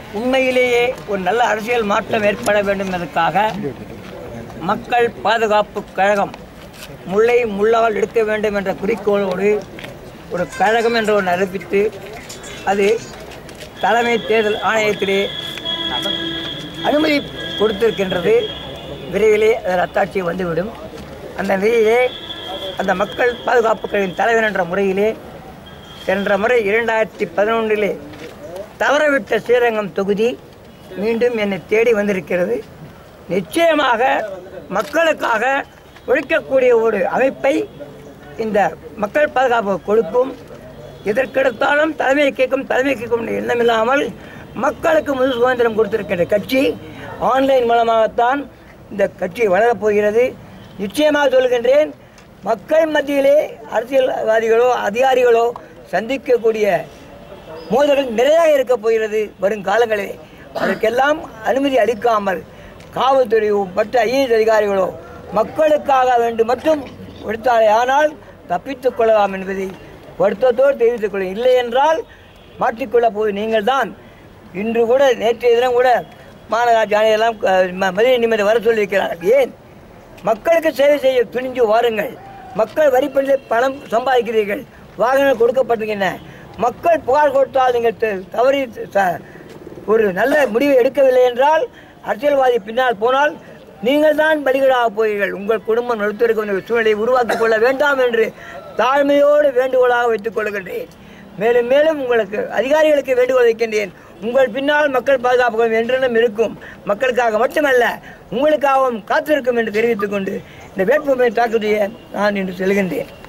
உண்மையிலேயே ஒரு நல்ல அரசியல் மாற்றம் ஏற்பட வேண்டும் என்பதற்காக மக்கள் பாதுகாப்பு கழகம் முல்லை முள்ளால் எடுக்க வேண்டும் என்ற குறிக்கோளோடு ஒரு கழகம் என்று ஒன்று அறிவித்து அது தலைமை தேர்தல் ஆணையத்திலே அனுமதி கொடுத்திருக்கின்றது விரைவிலே அதன் அத்தாட்சி வந்துவிடும் அந்த நிலையிலே அந்த மக்கள் பாதுகாப்பு கழகத்தின் தலைவர் என்ற முறையிலே சென்ற முறை இரண்டாயிரத்தி பதினொன்றிலே தவறவிட்ட ஸ்ரீரங்கம் தொகுதி மீண்டும் என்னை தேடி வந்திருக்கிறது நிச்சயமாக மக்களுக்காக உழைக்கக்கூடிய ஒரு அமைப்பை இந்த மக்கள் பாதுகாப்பு கொடுக்கும் எதற்கெடுத்தாலும் தலைமை கேட்கும் தலைமை கேட்கும் என்ற எண்ணம் இல்லாமல் மக்களுக்கு முழு சுதந்திரம் கொடுத்திருக்கின்ற கட்சி ஆன்லைன் மூலமாகத்தான் இந்த கட்சி வளரப் போகிறது நிச்சயமாக சொல்கின்றேன் மக்கள் மத்தியிலே அரசியல்வாதிகளோ அதிகாரிகளோ சந்திக்கக்கூடிய மோதல்கள் நிறைய இருக்க போகிறது வரும் காலங்களிலே அதற்கெல்லாம் அனுமதி அளிக்காமல் காவல்துறையோ மற்ற ஐஏஎஸ் அதிகாரிகளோ மக்களுக்காக வேண்டு மட்டும் கொடுத்தாலே ஆனால் தப்பித்துக் கொள்ளலாம் என்பதை வருத்தத்தோடு தெரிவித்துக் கொள்ள இல்லை என்றால் மாற்றிக்கொள்ளப் போவது நீங்கள் தான் இன்று கூட நேற்றைய தினம் கூட மாநகராட்சி ஆணையெல்லாம் மதிய நிமிட வர சொல்லியிருக்கிறார்கள் ஏன் மக்களுக்கு சேவை செய்ய துணிஞ்சு வாருங்கள் மக்கள் வரிப்பணியில் பணம் சம்பாதிக்கிறீர்கள் வாகனங்கள் கொடுக்கப்பட்டிருக்கின்றன மக்கள் புகார் கொடுத்தால் நீங்கள் த- தவறி ச- ஒரு நல்ல முடிவை எடுக்கவில்லை என்றால் அரசியல்வாதி பின்னால் போனால் நீங்கள் தான் பலிகளாக போவீர்கள் உங்கள் குடும்பம் நடத்திருக்க வேண்டிய சூழ்நிலையை உருவாக்கிக் கொள்ள வேண்டாம் என்று தாழ்மையோடு வேண்டுகோளாக வைத்துக் கொள்கின்றேன் மேலும் மேலும் உங்களுக்கு அதிகாரிகளுக்கு வேண்டுகோள் வைக்கின்றேன் உங்கள் பின்னால் மக்கள் பாதுகாப்பு குழுமம் என்றென்றும் இருக்கும் மக்களுக்காக மட்டுமல்ல உங்களுக்காகவும் காத்திருக்கும் என்று தெரிவித்துக் கொண்டு இந்த வேட்புமனை தாக்குதலை நான் இன்று செல்கின்றேன்